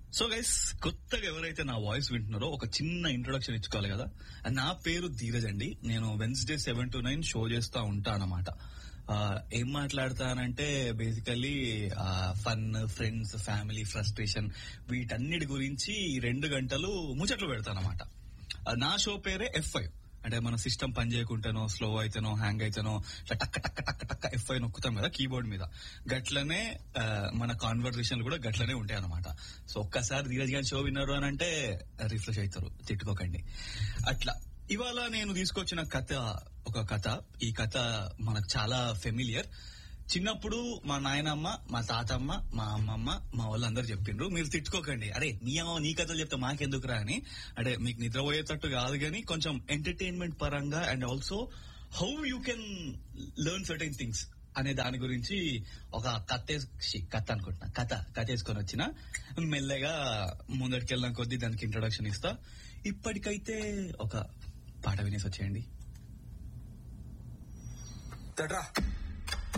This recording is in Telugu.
సో గైస్ కొత్తగా ఎవరైతే నా వాయిస్ వింటున్నారో ఒక చిన్న ఇంట్రొడక్షన్ ఇచ్చుకోవాలి కదా నా పేరు ధీరజ్ అండి నేను Wednesday seven to nine show చేస్తా ఉంటా అన్నమాట ఆ, ఏం మాట్లాడతానంటే basically fun friends family frustration వీటన్నిటి గురించి ఈ రెండు గంటలు ముచ్చట్లు పెడతానమాట నా షో పేరే ఎఫ్ ఫైవ్ అంటే మన సిస్టమ్ పని చేయకుండానో స్లో అయితేనో హ్యాంగ్ అయితేనో ఇట్లా టక్క టక్క టక్క టక్క ఎఫ్ ఐ నొక్కుతాం కదా కీబోర్డ్ మీద గట్లనే ఆ, మన కాన్వర్సేషన్లు కూడా గట్లనే ఉంటాయి అనమాట సో ఒక్కసారి ధీరజ్ గారి షో విన్నారు అని అంటే రిఫ్రెష్ అవుతారు తిట్టుకోకండి అట్లా ఇవాళ నేను తీసుకొచ్చిన కథ ఒక కథ ఈ కథ మనకు చాలా ఫెమిలియర్ చిన్నప్పుడు మా నాయనమ్మ మా తాతమ్మ మా అమ్మమ్మ మా వాళ్ళందరూ చెప్పిండ్రు మీరు తిట్టుకోకండి అరే నీ అమ్మ నీ కథలు చెప్తే మాకెందుకురా అని అంటే మీకు నిద్రపోయేటట్టు కాదు కానీ కొంచెం ఎంటర్టైన్మెంట్ పరంగా and also how you can learn certain things అనే దాని గురించి ఒక కథ వేసి- కథ అనుకుంటున్నా కథ కథ వేసుకొని వచ్చిన మెల్లగా ముందటికెళ్ళిన కొద్దీ దానికి ఇంట్రొడక్షన్ ఇస్తా ఇప్పటికైతే ఒక పాట వినేసి వచ్చేయండి తట్రా